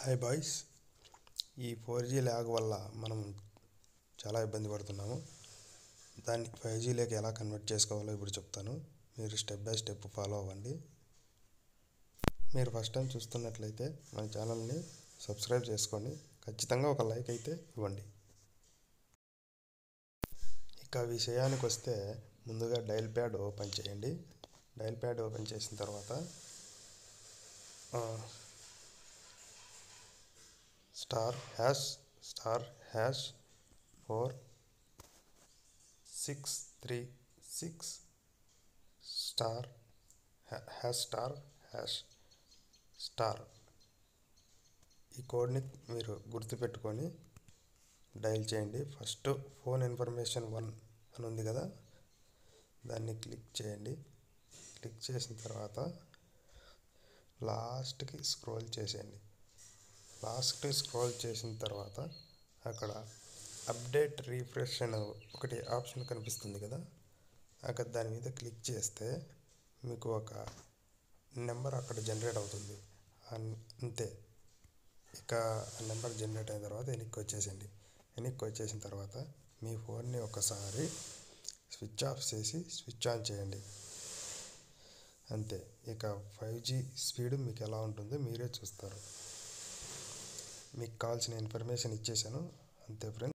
hi boys ఈ four G lag వల్ల మనం చాలా ఇబ్బంది పడుతున్నాము దాన్ని ఫైవ్ జీలోకి ఎలా కన్వర్ట్ చేసుకోవాలో ఇప్పుడు చెప్తాను మీరు స్టెప్ బై స్టెప్ ఫాలో అవ్వండి మీరు ఫస్ట్ టైం చూస్తున్నట్లయితే మన ఛానల్ని సబ్స్క్రైబ్ చేసుకోండి ఖచ్చితంగా ఒక లైక్ అయితే ఇవ్వండి ఇక విషయానికి వస్తే ముందుగా డైల్ ప్యాడ్ ఓపెన్ చేయండి డైల్ ప్యాడ్ ఓపెన్ చేసిన తర్వాత star hash star hash four six three six star hash star hash star ఈ కోడ్ని మీరు గుర్తుపెట్టుకొని డైల్ చేయండి ఫస్ట్ ఫోన్ ఇన్ఫర్మేషన్ వన్ అని ఉంది కదా దాన్ని క్లిక్ చేయండి క్లిక్ చేసిన తర్వాత లాస్ట్కి స్క్రోల్ చేసేయండి లాస్ట్కి స్క్రోల్ చేసిన తర్వాత అక్కడ అప్డేట్ రీఫ్రెష్ అని ఒకటి ఆప్షన్ కనిపిస్తుంది కదా అక్కడ దాని మీద క్లిక్ చేస్తే మీకు ఒక నెంబర్ అక్కడ జనరేట్ అవుతుంది అంతే ఇక ఆ నెంబర్ జనరేట్ అయిన తర్వాత వెనక్కి వచ్చేసేయండి వెనక్కి వచ్చేసిన తర్వాత మీ ఫోన్ని ఒకసారి స్విచ్ ఆఫ్ చేసి స్విచ్ ఆన్ చేయండి అంతే ఇక ఫైవ్ జీ స్పీడ్ మీకు ఎలా ఉంటుందో మీరే చూస్తారు మీకు కావాల్సిన ఇన్ఫర్మేషన్ ఇచ్చేసాను అంతే ఫ్రెండ్స్